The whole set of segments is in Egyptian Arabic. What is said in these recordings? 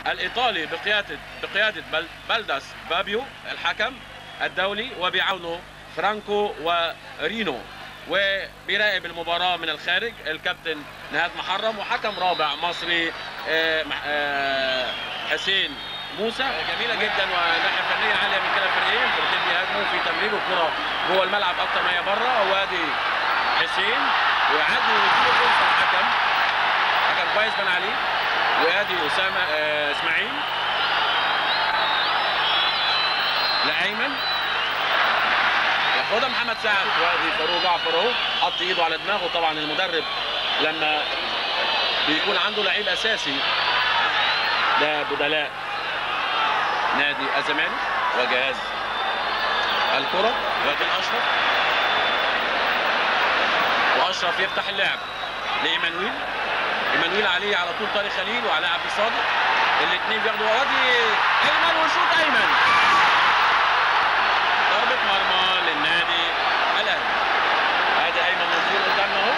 الايطالي بقياده بقياده بل بلداس فابيو الحكم الدولي وبيعاونه فرانكو ورينو وبيراقب المباراه من الخارج الكابتن نهاد محرم وحكم رابع مصري آه، مح- آه، حسين موسى جميله جدا وناحيه فنيه عاليه من كلا الفريقين الفريقين بيهاجموا في تمرير الكره جوه الملعب اكتر ما هي بره وادي حسين ويعدي ويديله فرصه الحكم حكم كويس بن عليه وادي اسامه آه، اسماعيل لايمن ياخدها محمد سعد وادي فاروق جعفر اهو حط ايده على دماغه طبعا المدرب لما بيكون عنده لعيب اساسي ده بدلاء نادي الزمالك وجهاز الكره وادي الاشرف واشرف يفتح اللعب لايمانويل ايمانويل عليه على طول طارق خليل وعلاء عبد الصادق الاثنين بياخدوا وادي ايمن وشوط ايمن ضربة مرمى للنادي الاهلي ادي ايمن منصور قدامنا اهو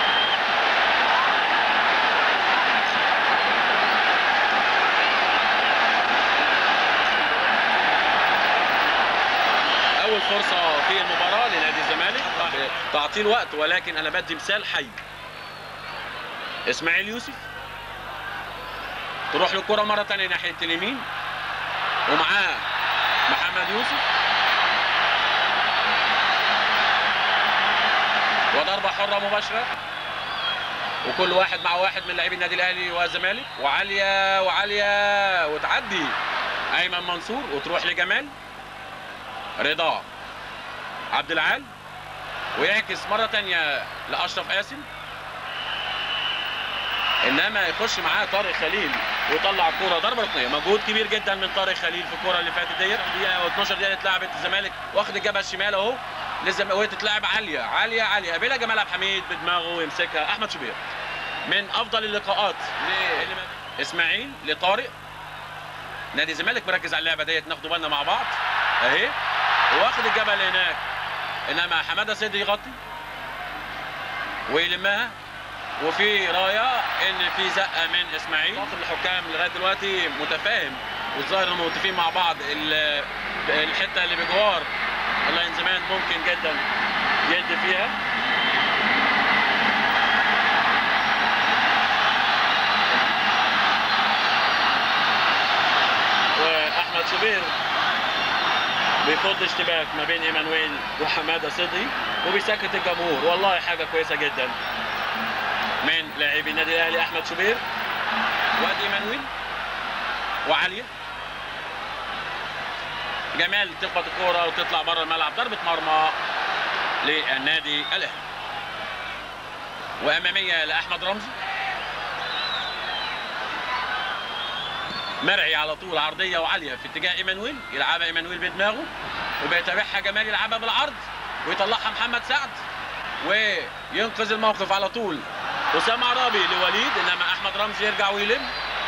اول فرصة في المباراة لنادي الزمالك تعطيل وقت ولكن انا بدي مثال حي اسماعيل يوسف تروح له الكرة مرة تانية ناحية اليمين ومعاه محمد يوسف وضربة حرة مباشرة وكل واحد مع واحد من لاعبي النادي الاهلي والزمالك وعالية وعالية وتعدي ايمن منصور وتروح لجمال رضا عبد العال ويعكس مرة تانية لأشرف قاسم انما يخش معاه طارق خليل ويطلع الكوره ضربه ركنيه مجهود كبير جدا من طارق خليل في الكوره اللي فاتت ديت دقيقه و12 دقيقه اتلعبت الزمالك واخد الجبهه الشمال اهو لسه وهي تتلعب عاليه عاليه عاليه قابلها جمال عبد الحميد بدماغه ويمسكها احمد شوبير من افضل اللقاءات ل- اسماعيل لطارق نادي الزمالك مركز على اللعبه ديت ناخدوا بالنا مع بعض اهي واخد الجبل هناك انما حماده صدقي يغطي ويلمها وفي رايه ان في زقه من اسماعيل خاطب الحكام لغايه دلوقتي متفاهم والظاهر انهم متفقين مع بعض ال- الحته اللي بجوار اللاين زمان ممكن جدا يدي فيها واحمد شوبير بيفض اشتباك ما بين ايمانويل وحماده صدقي وبيسكت الجمهور والله حاجه كويسه جدا من لاعبي النادي الاهلي احمد شوبير وادي ايمانويل وعاليه جمال تخبط الكوره وتطلع بره الملعب ضربه مرمى للنادي الاهلي واماميه لاحمد رمزي مرعي على طول عرضيه وعاليه في اتجاه ايمانويل يلعبها ايمانويل بدماغه وبيتابعها جمال يلعبها بالعرض ويطلعها محمد سعد وينقذ الموقف على طول اسامه عرابي لوليد انما احمد رمزي يرجع ويلم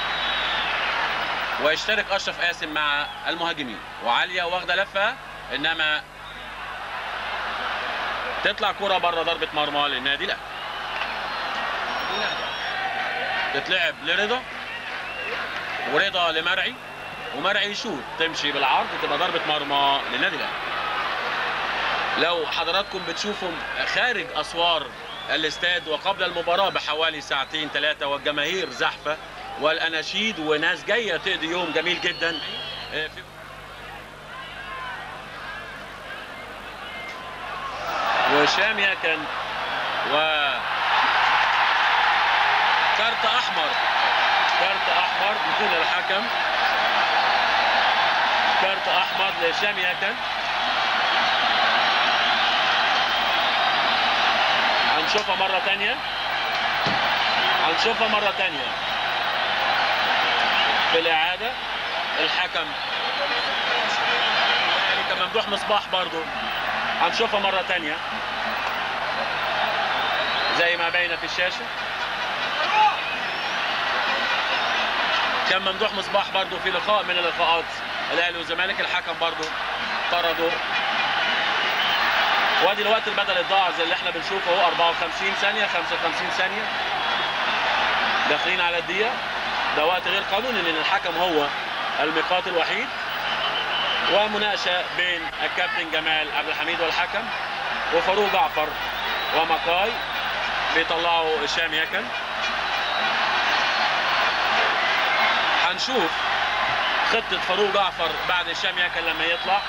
ويشترك اشرف قاسم مع المهاجمين وعاليه واخده لفه انما تطلع كرة بره ضربة مرمى للنادي الاهلي تتلعب لرضا ورضا لمرعي ومرعي يشوط تمشي بالعرض تبقى ضربة مرمى للنادي الاهلي لو حضراتكم بتشوفوا خارج اسوار الاستاد وقبل المباراة بحوالي ساعتين ثلاثة والجماهير زحفة والاناشيد وناس جاية تقضي يوم جميل جدا آه، في وشام يكن و كارت احمر كارت احمر بدون الحكم كارت احمر لهشام يكن هنشوفها مرة تانية هنشوفها مرة تانية في الإعادة الحكم يعني كان ممدوح مصباح برضو هنشوفها مرة تانية زي ما باينة في الشاشة كان ممدوح مصباح برضو في لقاء من اللقاءات الاهلي والزمالك الحكم برضو طرده وادي الوقت البدل الضاع زي اللي احنا بنشوفه اهو 54 ثانية 55 ثانية داخلين على الدقيقة ده وقت غير قانوني لان الحكم هو الميقات الوحيد ومناقشه بين الكابتن جمال عبد الحميد والحكم وفاروق جعفر ومكاي بيطلعوا هشام يكن هنشوف خطة فاروق جعفر بعد هشام يكن لما يطلع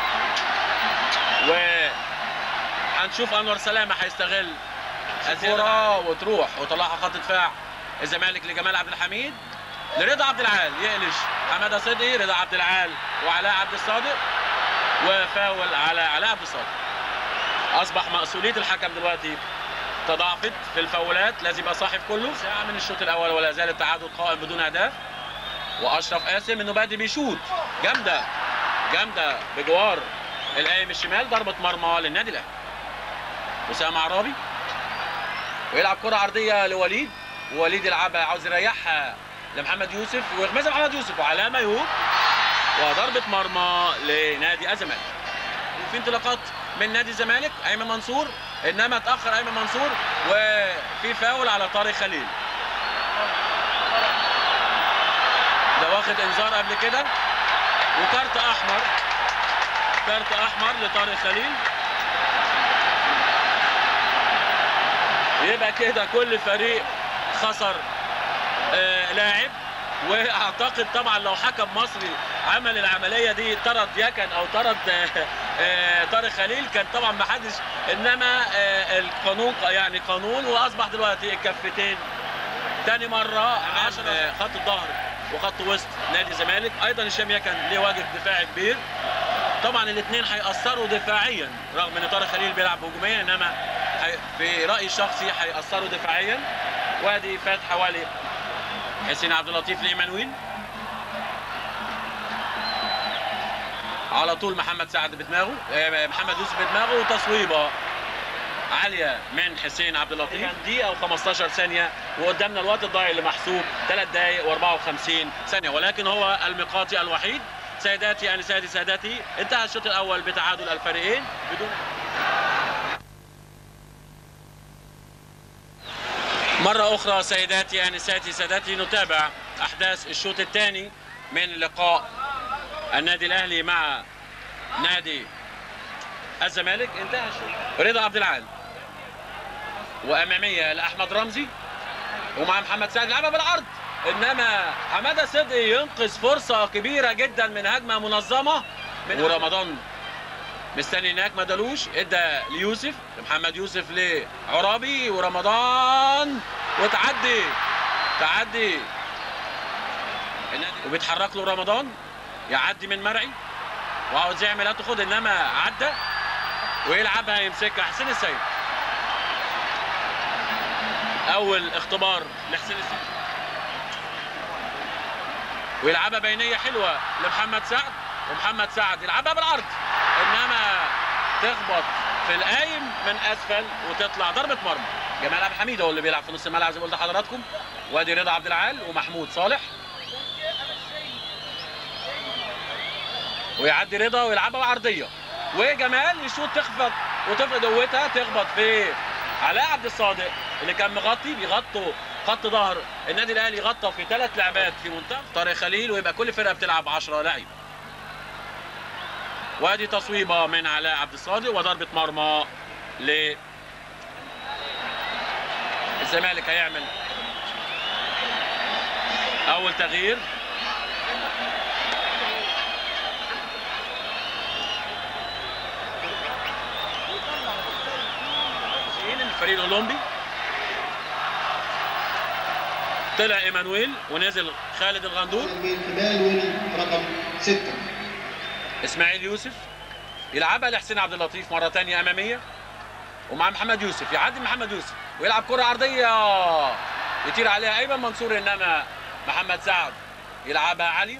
و هنشوف انور سلامة هيستغل الكرة وتروح وطلعها خط دفاع الزمالك لجمال عبد الحميد لرضا عبد العال يقلش حماده صدقي رضا عبد العال وعلاء عبد الصادق وفاول على علاء عبد الصادق اصبح مسؤوليه الحكم دلوقتي تضاعفت في الفاولات لازم يبقى صاحب كله ساعه من الشوط الاول ولا زال التعادل قائم بدون اهداف واشرف قاسم انه بادي بيشوط جامده جامده بجوار القايم الشمال ضربه مرمى للنادي الاهلي اسامه عرابي ويلعب كره عرضيه لوليد ووليد يلعبها عاوز يريحها لمحمد يوسف ويغمزها محمد يوسف وعلى ميهوب وضربه مرمى لنادي الزمالك وفي انطلاقات من نادي الزمالك ايمن منصور انما اتاخر ايمن منصور وفي فاول على طارق خليل ده واخد انذار قبل كده وكارت احمر كارت احمر لطارق خليل يبقى كده كل فريق خسر آه لاعب واعتقد طبعا لو حكم مصري عمل العمليه دي طرد يكن او طرد آه آه طارق خليل كان طبعا ما حدش انما آه القانون يعني قانون واصبح دلوقتي الكفتين تاني مره عشان آه خط الظهر وخط وسط نادي الزمالك ايضا هشام يكن ليه واجب دفاعي كبير طبعا الاثنين هيأثروا دفاعيا رغم ان طارق خليل بيلعب هجوميا انما في رايي الشخصي هيأثروا دفاعيا وادي فات حوالي حسين عبد اللطيف لايمانويل على طول محمد سعد بدماغه محمد يوسف بدماغه وتصويبه عاليه من حسين عبد اللطيف دقيقه و15 ثانيه وقدامنا الوقت الضايع اللي محسوب 3 دقائق و54 ثانيه ولكن هو الميقاتي الوحيد سيداتي انساتي سادتي انتهى الشوط الاول بتعادل الفريقين بدون مرة أخرى سيداتي أنساتي سادتي نتابع أحداث الشوط الثاني من لقاء النادي الأهلي مع نادي الزمالك انتهى الشوط رضا عبد العال وأمامية لأحمد رمزي ومع محمد سعد لعبها بالعرض إنما حمادة صدقي ينقذ فرصة كبيرة جدا من هجمة منظمة من ورمضان مستني هناك ما دالوش ادى ليوسف محمد يوسف لعرابي ورمضان وتعدي تعدي وبيتحرك له رمضان يعدي من مرعي وعاوز يعمل هتاخد انما عدى ويلعبها يمسكها حسين السيد اول اختبار لحسين السيد ويلعبها بينيه حلوه لمحمد سعد ومحمد سعد يلعبها بالعرض انما تخبط في القايم من اسفل وتطلع ضربه مرمى جمال عبد الحميد هو اللي بيلعب في نص الملعب زي ما قلت لحضراتكم وادي رضا عبد العال ومحمود صالح ويعدي رضا ويلعبها بعرضيه وجمال يشوط تخبط وتفقد قوتها تخبط في علاء عبد الصادق اللي كان مغطي بيغطوا خط ظهر النادي الاهلي غطى في ثلاث لعبات في منتخب طارق خليل ويبقى كل فرقه بتلعب 10 لعيب وادي تصويبه من علاء عبد الصادق وضربه مرمى ل الزمالك هيعمل اول تغيير الفريق الاولمبي طلع ايمانويل ونزل خالد الغندور رقم ستة اسماعيل يوسف يلعبها لحسين عبد اللطيف مره ثانيه اماميه ومع محمد يوسف يعدي محمد يوسف ويلعب كره عرضيه يطير عليها ايمن منصور انما محمد سعد يلعبها علي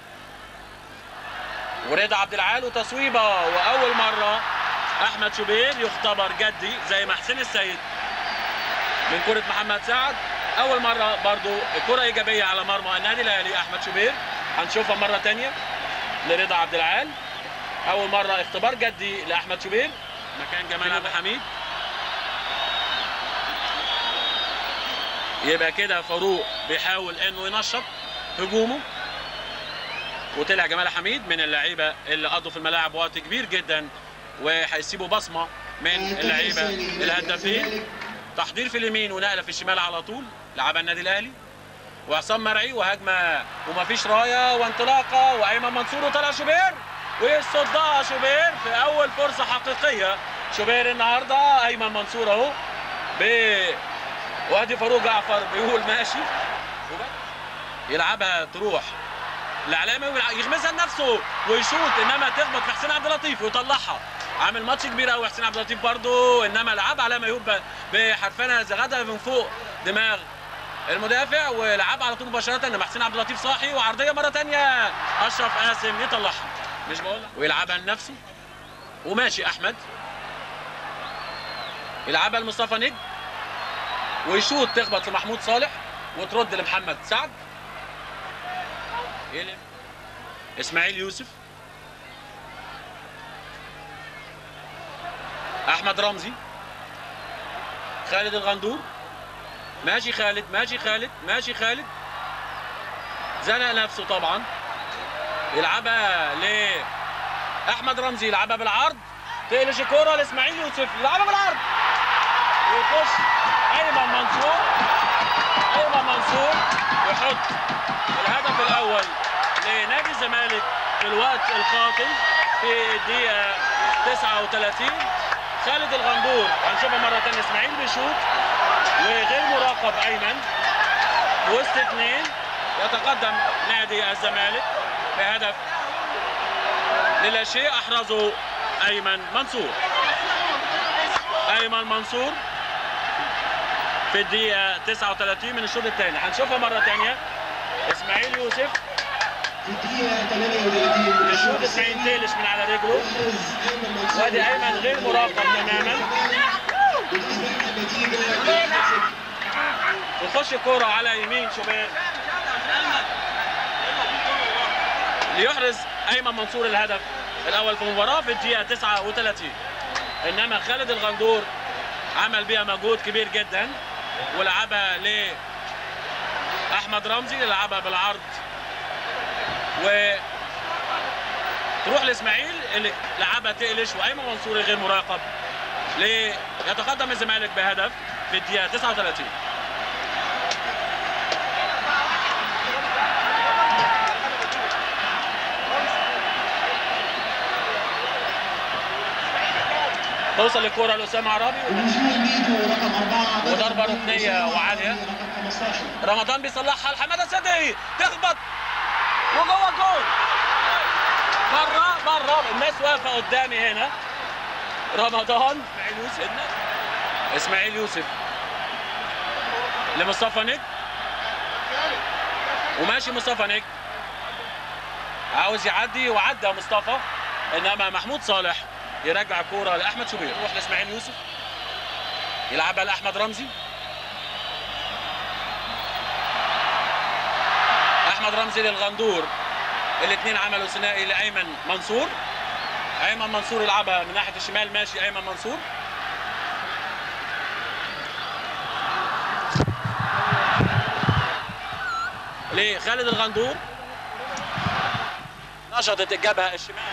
ورضا عبد العال وتصويبه واول مره احمد شوبير يختبر جدي زي ما حسين السيد من كره محمد سعد اول مره برضو كره ايجابيه على مرمى النادي الاهلي احمد شوبير هنشوفها مره ثانيه لرضا عبد العال اول مره اختبار جدي لاحمد شوبير مكان جمال عبد الحميد يبقى كده فاروق بيحاول انه ينشط هجومه وطلع جمال حميد من اللعيبه اللي قضوا في الملاعب وقت كبير جدا وهيسيبوا بصمه من اللعيبه الهدافين تحضير في اليمين ونقله في الشمال على طول لعبها النادي الاهلي وعصام مرعي وهجمه ومفيش رايه وانطلاقه وايمن منصور وطلع شوبير ويصدها شوبير في اول فرصه حقيقيه شوبير النهارده ايمن منصور اهو ب وادي فاروق جعفر بيقول ماشي يلعبها تروح لعلامه يغمسها لنفسه ويشوط انما تخبط في حسين عبد اللطيف ويطلعها عامل ماتش كبير قوي حسين عبد اللطيف برضه انما لعبها علامه ايوب بحرفنه زغدها من فوق دماغ المدافع ولعبها على طول مباشره انما حسين عبد اللطيف صاحي وعرضيه مره ثانيه اشرف قاسم يطلعها مش بقول ويلعبها لنفسه وماشي احمد يلعبها لمصطفى نجم ويشوط تخبط لمحمود صالح وترد لمحمد سعد يلم اسماعيل يوسف احمد رمزي خالد الغندور ماشي خالد ماشي خالد ماشي خالد زنق نفسه طبعا يلعبها ل احمد رمزي يلعبها بالعرض تقلش الكوره لاسماعيل يوسف يلعبها بالعرض ويخش ايمن منصور ايمن منصور يحط الهدف الاول لنادي الزمالك في الوقت القاتل في الدقيقه 39 خالد الغندور هنشوفها مره ثانيه اسماعيل بيشوط وغير مراقب ايمن وسط اثنين يتقدم نادي الزمالك بهدف للا شيء احرزه ايمن منصور ايمن منصور في الدقيقه 39 من الشوط الثاني هنشوفها مره ثانيه اسماعيل يوسف في الدقيقة 38 الشوط الثاني تقلش من على رجله وادي ايمن غير مراقب تماما وتصبح النتيجة 1-0 ويخش الكرة على يمين شوبير ليحرز ايمن منصور الهدف الاول في المباراه في الدقيقه 39 انما خالد الغندور عمل بيها مجهود كبير جدا ولعبها ل احمد رمزي اللي لعبها بالعرض و تروح لاسماعيل اللي لعبها تقلش وايمن منصور غير مراقب ليتقدم الزمالك بهدف في الدقيقه 39 توصل الكرة لأسامة عرابي ونزول ميدو رقم أربعة وضربة ركنية وعالية. رقم 15 رمضان بيصلحها لحماده السدي تخبط وجوه الجول بره بره الناس واقفه قدامي هنا رمضان اسماعيل يوسف اسماعيل يوسف لمصطفى نجم وماشي مصطفى نجم عاوز يعدي وعدى مصطفى انما محمود صالح يرجع الكوره لاحمد شوبير يروح لاسماعيل يوسف يلعبها لاحمد رمزي احمد رمزي للغندور الاثنين عملوا ثنائي لايمن منصور ايمن منصور يلعبها من ناحيه الشمال ماشي ايمن منصور لخالد الغندور نشطت الجبهه الشمال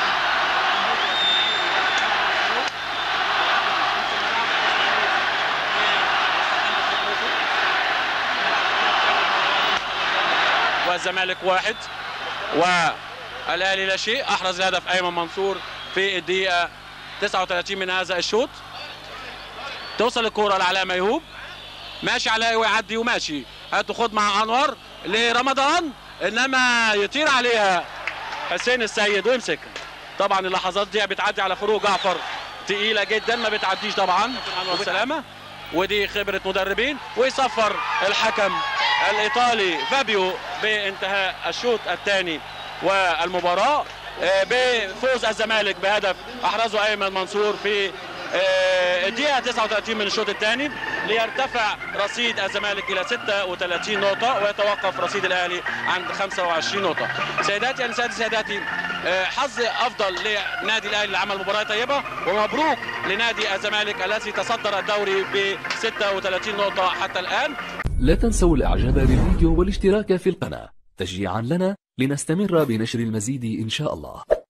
والزمالك واحد والاهلي لا شيء احرز الهدف ايمن منصور في الدقيقه 39 من هذا الشوط توصل الكره لعلاء ميهوب ماشي علاء ويعدي وماشي هاتوا خد مع انور لرمضان انما يطير عليها حسين السيد ويمسكها طبعا اللحظات دي بتعدي على فاروق جعفر تقيله جدا ما بتعديش طبعا والسلامه ودي خبره مدربين ويصفر الحكم الايطالي فابيو بانتهاء الشوط الثاني والمباراه آه، بفوز الزمالك بهدف احرزه ايمن منصور في آه، الدقيقه 39 من الشوط الثاني ليرتفع رصيد الزمالك الى 36 نقطه ويتوقف رصيد الاهلي عند 25 نقطه. سيداتي انساتي سادتي آه، حظ افضل لنادي الاهلي اللي عمل مباراه طيبه ومبروك لنادي الزمالك الذي تصدر الدوري ب 36 نقطه حتى الان لا تنسوا الاعجاب بالفيديو والاشتراك في القناة تشجيعا لنا لنستمر بنشر المزيد إن شاء الله